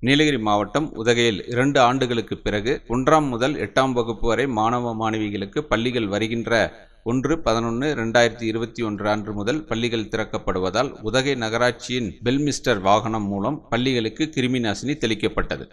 நீலகிரி மாவட்டம் உதகையில் இரண்டு ஆண்டுகளுக்கு பிறகு ஒன்றாம் முதல் எட்டாம் வகுப்பு வரை மாணவ மாணவிகளுக்கு பள்ளிகள் வருகின்ற ஒன்று பதினொன்று ரெண்டாயிரத்தி இருபத்தி ஒன்று அன்று முதல் பள்ளிகள் திறக்கப்படுவதால் உதகை நகராட்சியின் பெல்மிஸ்டர் வாகனம் மூலம் பள்ளிகளுக்கு கிருமி நாசினி தெளிக்கப்பட்டது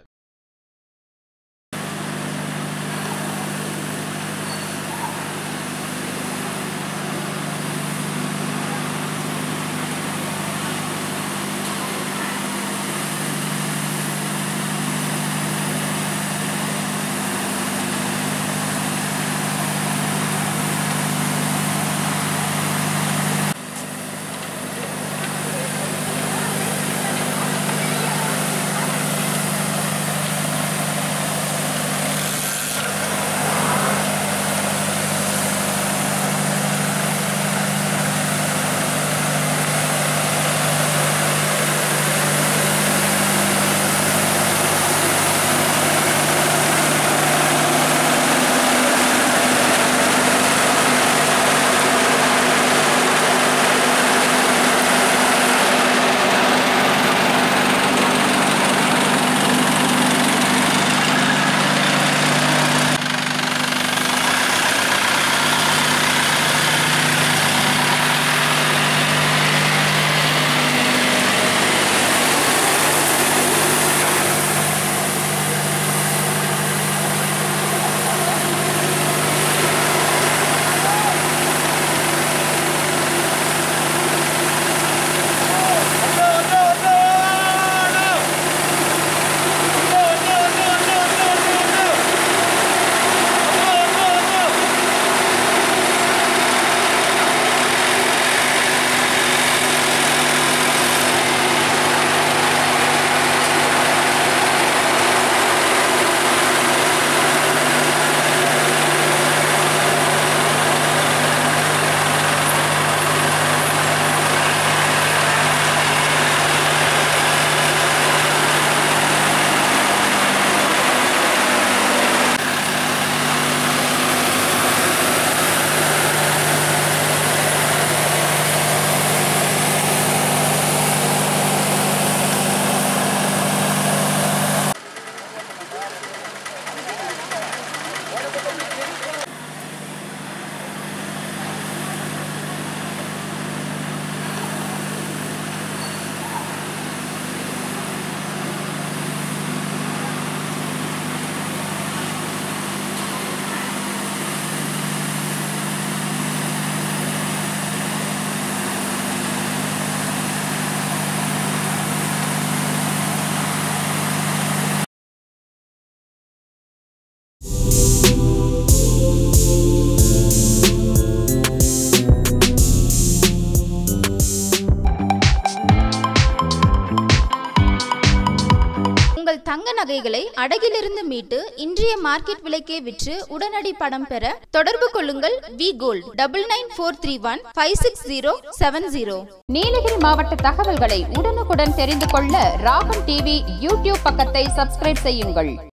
உங்கள் தங்க நகைகளை அடகிலிருந்து மீட்டு இன்றைய மார்க்கெட் விலைக்கே விற்று உடனடி பணம் பெற தொடர்பு கொள்ளுங்கள் V gold double nine four three one five six zero seven zero Nilgiri மாவட்ட தகவல்களை உடனுக்குடன் தெரிந்து கொள்ள ராகம் டிவி யூடியூப் பக்கத்தை சப்ஸ்கிரைப் செய்யுங்கள்